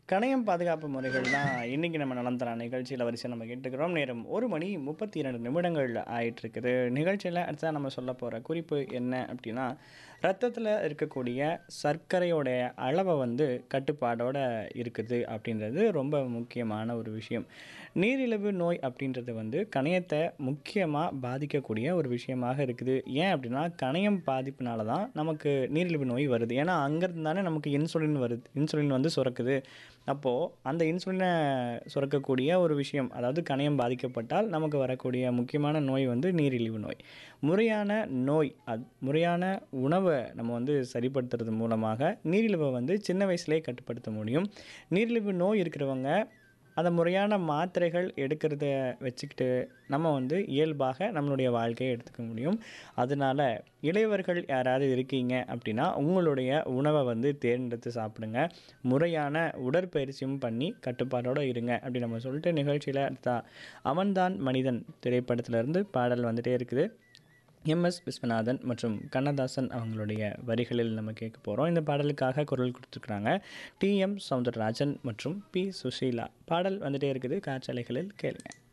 கணையம் பாதுகாப்பு முறைகள் தான் இன்றைக்கி நம்ம நலம் தரா நிகழ்ச்சியில் வரிசை நம்ம கேட்டுக்கிறோம் நேரம் ஒரு மணி முப்பத்தி இரண்டு நிமிடங்கள் ஆயிட்டு இருக்குது நிகழ்ச்சியில் அடுத்ததாக நம்ம சொல்ல போகிற குறிப்பு என்ன அப்படின்னா ரத்தத்தில் இருக்கக்கூடிய சர்க்கரையோடைய அளவை வந்து கட்டுப்பாடோட இருக்குது அப்படின்றது ரொம்ப முக்கியமான ஒரு விஷயம் நீரிழிவு நோய் அப்படின்றது வந்து கணையத்தை முக்கியமாக பாதிக்கக்கூடிய ஒரு விஷயமாக இருக்குது ஏன் அப்படின்னா கணையம் பாதிப்புனால தான் நமக்கு நீரிழிவு நோய் வருது ஏன்னா அங்கேருந்து தானே நமக்கு இன்சுலின் வருது இன்சுலின் வந்து சுரக்குது அப்போது அந்த இன்சுலினை சுரக்கக்கூடிய ஒரு விஷயம் அதாவது கணையம் பாதிக்கப்பட்டால் நமக்கு வரக்கூடிய முக்கியமான நோய் வந்து நீரிழிவு நோய் முறையான நோய் அது முறையான உணவை நம்ம வந்து சரிப்படுத்துறது மூலமாக நீரிழிவை வந்து சின்ன வயசுலேயே கட்டுப்படுத்த முடியும் நீரிழிவு நோய் இருக்கிறவங்க அந்த முறையான மாத்திரைகள் எடுக்கிறத வச்சுக்கிட்டு நம்ம வந்து இயல்பாக நம்மளுடைய வாழ்க்கையை எடுத்துக்க முடியும் அதனால் இளையவர்கள் யாராவது இருக்கீங்க அப்படின்னா உங்களுடைய உணவை வந்து தேர்ந்தெடுத்து சாப்பிடுங்க முறையான உடற்பயிற்சியும் பண்ணி கட்டுப்பாடோடு இருங்க அப்படி நம்ம சொல்லிட்டு நிகழ்ச்சியில் அடுத்தா அவன்தான் மனிதன் திரைப்படத்திலிருந்து பாடல் வந்துட்டே இருக்குது எம்எஸ் விஸ்வநாதன் மற்றும் கண்ணதாசன் அவங்களுடைய வரிகளில் நம்ம கேட்க போகிறோம் இந்த பாடலுக்காக குரல் கொடுத்துருக்குறாங்க டி எம் சவுந்தரராஜன் மற்றும் பி சுஷீலா பாடல் வந்துட்டே இருக்குது காற்றலைகளில் கேளுங்க